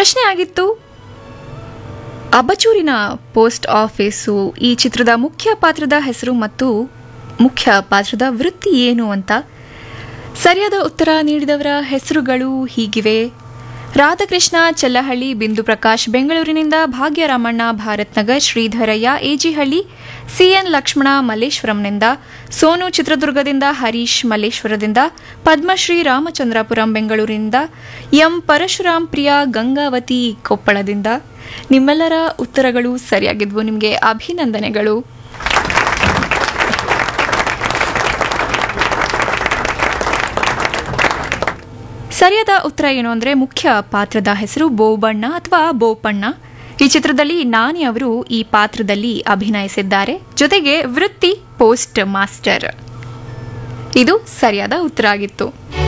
ಪ್ರಶ್ನೆ ಆಗಿತ್ತು ಅಬಚೂರಿನ post office ಈ ಚಿತ್ರದ ಮುಖ್ಯ ಪಾತ್ರದ ಹೆಸರು ಮತ್ತು ಮುಖ್ಯ ಪಾತ್ರದ ವೃತ್ತಿ ಏನು ಅಂತ ಸರಿಯಾದ ಉತ್ತರ ನೀಡಿದವರ ಹೆಸರುಗಳು ಹೀಗಿವೆ ರಾಧಾಕೃಷ್ಣ ಚೆಲ್ಲಹಳ್ಳಿ ಬಿಂದು ಪ್ರಕಾಶ್ ಬೆಂಗಳೂರಿನಿಂದ ಭಾಗ್ಯರಾಮಣ್ಣ ಭಾರತ್ ನಗರ್ ಶ್ರೀಧರಯ್ಯ ಎಜಿಹಳ್ಳಿ ಸಿಎನ್ ಲಕ್ಷ್ಮಣ ಮಲ್ಲೇಶ್ವರಂನಿಂದ ಸೋನು ಚಿತ್ರದುರ್ಗದಿಂದ ಹರೀಶ್ ಮಲ್ಲೇಶ್ವರದಿಂದ ಪದ್ಮಶ್ರೀ ರಾಮಚಂದ್ರಾಪುರಂ ಬೆಂಗಳೂರಿನಿಂದ ಎಂ ಪರಶುರಾಮ್ ಪ್ರಿಯಾ ಗಂಗಾವತಿ ಕೊಪ್ಪಳದಿಂದ ನಿಮ್ಮೆಲ್ಲರ ಉತ್ತರಗಳು ಸರಿಯಾಗಿದ್ವು ನಿಮಗೆ ಅಭಿನಂದನೆಗಳು ಸರಿಯಾದ ಉತ್ತರ ಏನು ಅಂದರೆ ಮುಖ್ಯ ಪಾತ್ರದ ಹೆಸರು ಬೋಬಣ್ಣ ಅಥವಾ ಬೋಪಣ್ಣ ಈ ಚಿತ್ರದಲ್ಲಿ ನಾನಿ ಅವರು ಈ ಪಾತ್ರದಲ್ಲಿ ಅಭಿನಯಿಸಿದ್ದಾರೆ ಜೊತೆಗೆ ವೃತ್ತಿ ಪೋಸ್ಟ್ ಮಾಸ್ಟರ್ ಇದು ಸರಿಯಾದ ಉತ್ತರ ಆಗಿತ್ತು